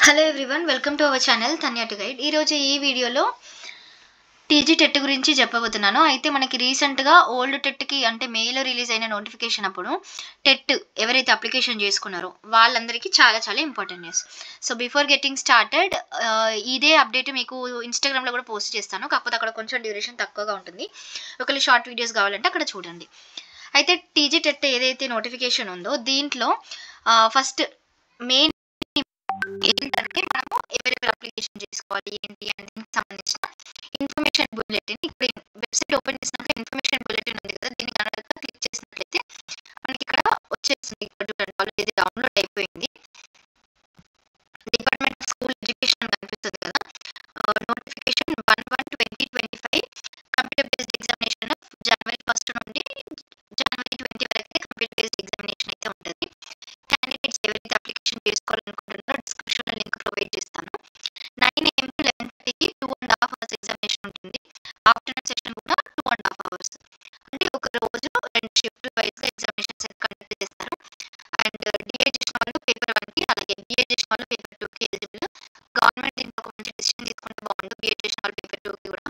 hello everyone welcome to our channel Tanya to guide ఈరోజు ఈ వీడియోలో టీజీ టెట్ గురించి చెప్పబోతున్నాను అయితే మనకి రీసెంట్గా ఓల్డ్ టెట్కి అంటే మేలో రిలీజ్ అయిన నోటిఫికేషన్ అప్పుడు టెట్ ఎవరైతే అప్లికేషన్ చేసుకున్నారో వాళ్ళందరికీ చాలా చాలా important news so before getting started ఇదే అప్డేట్ మీకు ఇన్స్టాగ్రామ్లో కూడా పోస్ట్ చేస్తాను కాకపోతే అక్కడ కొంచెం డ్యూరేషన్ తక్కువగా ఉంటుంది ఒకవేళ షార్ట్ వీడియోస్ కావాలంటే అక్కడ చూడండి అయితే టీజీ టెట్ ఏదైతే నోటిఫికేషన్ ఉందో దీంట్లో ఫస్ట్ మెయిన్ ఏంటంటే మనము ఎవరెవరు అప్లికేషన్ చేసుకోవాలి ఏంటి అని దీనికి సంబంధించిన ఇన్ఫర్మేషన్ బుల్లెటిన్ ఇప్పుడు వెబ్సైట్ ఓపెన్ చేసినాక ఇన్ఫర్మేషన్ బుల్లెటిన్ ఉంది కదా దీన్ని కనుక క్లిక్ చేసినట్లయితే మనకి ఇక్కడ వచ్చేస్తుంది ఇక్కడ చూడండి ఆల్రెడీ డౌన్లోడ్ అయిపోయింది డిపార్ట్మెంట్ ఆఫ్ స్కూల్ ఎడ్యుకేషన్ కనిపిస్తుంది కదా notification one one twenty twenty five computer based examination January first నుండి జనవరి ట్వంటీ వరకు కంప్యూటర్ బేస్డ్ ఎగ్జామినేషన్ అయితే ఉంటుంది క్యాండిడేట్స్ ఎవరైతే అప్లికేషన్ చేసుకోవాలనుకుంటున్నారో డిస్క్రిప్షన్లో లింక్ ప్రొవైడ్ చేస్తాను నైన్ ఏఎం టు లెవెన్ థర్టీకి two and half hours examination ఉంటుంది ఆఫ్టర్నూన్ సెషన్ కూడా టూ అండ్ హాఫ్ అవర్స్ అంటే ఒక రోజు రెండు షిఫ్ట్ వైజ్గా ఎగ్జామినేషన్స్ కండక్ట్ చేస్తారు అండ్ డిఏ చేసిన వాళ్ళు పేపర్ వన్కి అలాగే బిఏ చేసిన వాళ్ళు పేపర్ టూకి ఎలిజిబుల్ గవర్నమెంట్ దీంట్లో ఒక మంచి డిసిషన్ తీసుకుంటే బాగుండు బిఏ చేసిన వాళ్ళు పేపర్ టూకి కూడా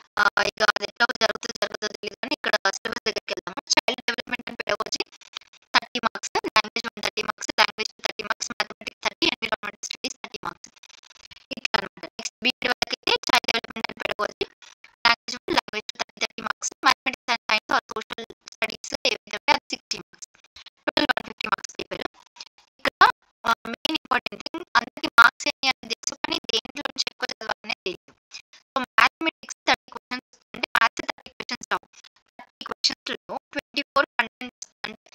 ఇక అది ఎట్లా జరుగుతుందో జరుగుతుందో తెలియదు కానీ ఇక్కడ సిలబస్ దగ్గరికి వెళ్దాము child development and pedagogy thirty marks language one thirty marks language thirty marks mathematics thirty environment studies thirty marks ఇట్లా అనమాట నెక్స్ట్ బీఈడి వరకు అయితే child development and pedagogy language one language thirty thirty marks mathematics and science or social studies ఏవైతే అది sixty marks total one fifty marks paper ఇక్కడ main important thing అందరికి marks ఏంటి అని తెలుసు కానీ దేంట్లో నుంచి ఎక్కువ చదవాలనే తెలియదు సో మ్యాథమెటిక్స్ థర్టీ క్వశ్చన్స్ అంటే మ్యాథ్స్ థర్టీ క్వశ్చన్స్ రావు థర్టీ క్వశ్చన్స్లో ట్వంటీ ఫోర్ కంటెంట్స్ అంటే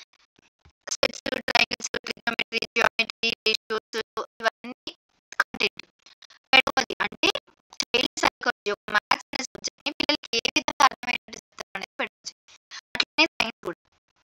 sets triangles trigonometry geometry ratios ఇవన్నీ కంటెంట్ పెడగోది అంటే చైల్డ్ సైకాలజీ ఒక మ్యాథ్స్ అనే సబ్జెక్ట్ని పిల్లలకి ఏ విధంగా అర్థమయ్యేటట్టు చెప్తారు అనేది పెడగోది అట్లనే సైన్స్ కూడా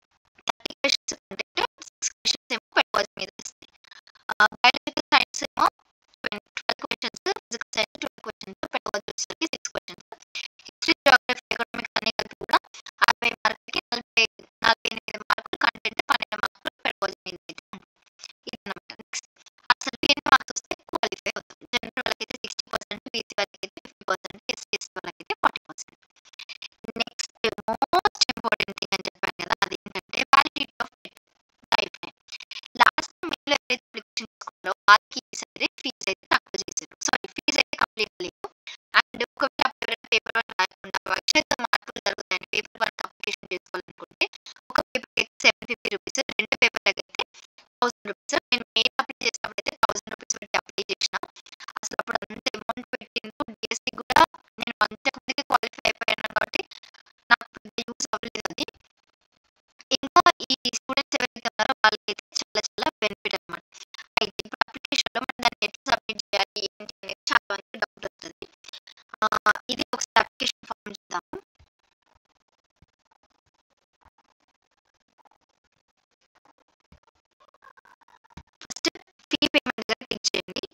thirty questions content six questions ఏమో పెడగోది మీద వస్తాయి బయాలజికల్ సైన్స్ ఏమో twelve questions physical science twelve questions pedagogy వచ్చేసరికి six questions history geography economics అన్ని కలిపి కూడా అరవై మార్కులకి నలభై నలభై ఎనిమిది మార్కులు కంటెంట్ పన్నెండు మార్కులు పెడగోది మీద అయితే ఇదన్నమాట నెక్స్ట్ అసలు ఎన్ని మార్క్స్ వస్తే క్వాలిఫై అవుతాం జనరల్ వాళ్ళకైతే సిక్స్టీ పర్సెంట్ బీసీ వాళ్ళకైతే ఫిఫ్టీ పర్సెంట్ ఎస్సీ ఎస్టీ వాళ్ళకైతే forty percent next most important thing అని చెప్పాను కదా అదేంటంటే validity of life time last మేలో ఎవరైతే అప్లికేషన్ చేసుకున్నారో వాళ్ళకి ఈసారి ఫీజు అయితే తక్కువ చేశారు సారీ ఫీజు అయితే కంప్లీట్ లేదు అండ్ ఒకవేళ ఎవరైనా పేపర్ వన్ రాయకుండా భవిష్యత్తు మార్పులు జరుగుతాయని పేపర్ వన్ అప్లికేషన్ చేసుకోవాలనుకుంటే ఒక పేపర్ అయితే సెవెన్ ఫిఫ్టీ రూపీస్ రెండు పేపర్లకి అయితే థౌసండ్ రూపీస్ నేను మెయిన్ అప్లై చేసినప్పుడు అయితే థౌసండ్ రూపీస్ పెట్టి అప్లై చేసిన అసలు అప్పుడు అంత అమౌంట్ పెట్టిండ్రు డిఎస్సి కూడా నేను అంతకుముందుకే క్వాలిఫై అయిపోయాను కాబట్టి నాకు పెద్ద యూజ్ అవ్వలేదు అది ఇంకా ఈ స్టూడెంట్స్ ఎవరైతే ఉన్నారో వాళ్ళకైతే చాలా చాలా బెనిఫిట్ అనమాట అయితే ఇప్పుడు అప్లికేషన్లో మనం దాన్ని ఎట్లా సబ్మిట్ చేయాలి ఏంటి అనేది చాలా మందికి డౌట్ వస్తుంది ఇది ఒకసారి అప్లికేషన్ ఫామ్ చూద్దాము ఫస్ట్ ఫీ పేమెంట్ దగ్గర క్లిక్ చేయండి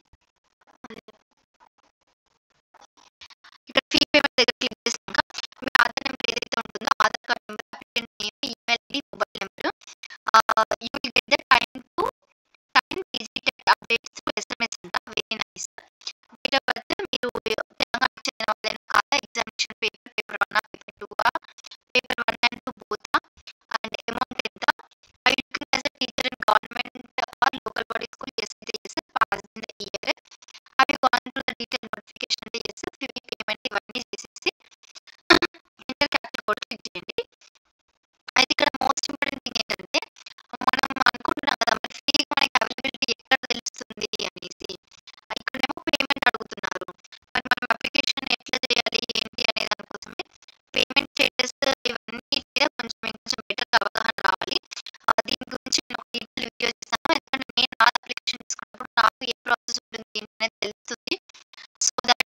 ఇక్కడ ఫీ పేమెంట్ దగ్గర క్లిక్ చేసినాక మీ ఆధార్ నెంబర్ ఏదైతే ఉంటుందో Aadhaar card number applicant name email ID mobile number you will get the time to time digital updates to SMS అంట very nice date of birth మీరు తెలంగాణకు చెందిన వాళ్ళైనా కాదా examination paper paper one paper two paper one and two both and amount ఎంత I looking as a teacher in government or local body school yes అయితే yes pass in the year అవి gone to the detail notification అంటే yes fee payment ఇవన్నీ చేసేసి inter capital code click చేయండి అయితే ఇక్కడ most important thing ఏంటంటే మనం అనుకుంటున్నాం కదా మరి ఫీ మనకి అవైలబిలిటీ ఎక్కడ తెలుస్తుంది అనేసి ఇక్కడేమో పేమెంట్ అడుగుతున్నారు మరి మనం అప్లికేషన్ ఎట్లా చేయాలి ఏంటి అనే దానికోసమే పేమెంట్ స్టేటస్ ఇవన్నీ మీద కొంచెం ఇంకొంచెం బెటర్ అవగాహన రావాలి దీని గురించి నేను ఒక డీటెయిల్ వీడియో చేస్తాను ఎందుకంటే నేను నా అప్లికేషన్ తీసుకున్నప్పుడు నాకు ఏ ప్రాసెస్ ఉంటుంది ఏంటి అనేది తెలుస్తుంది సో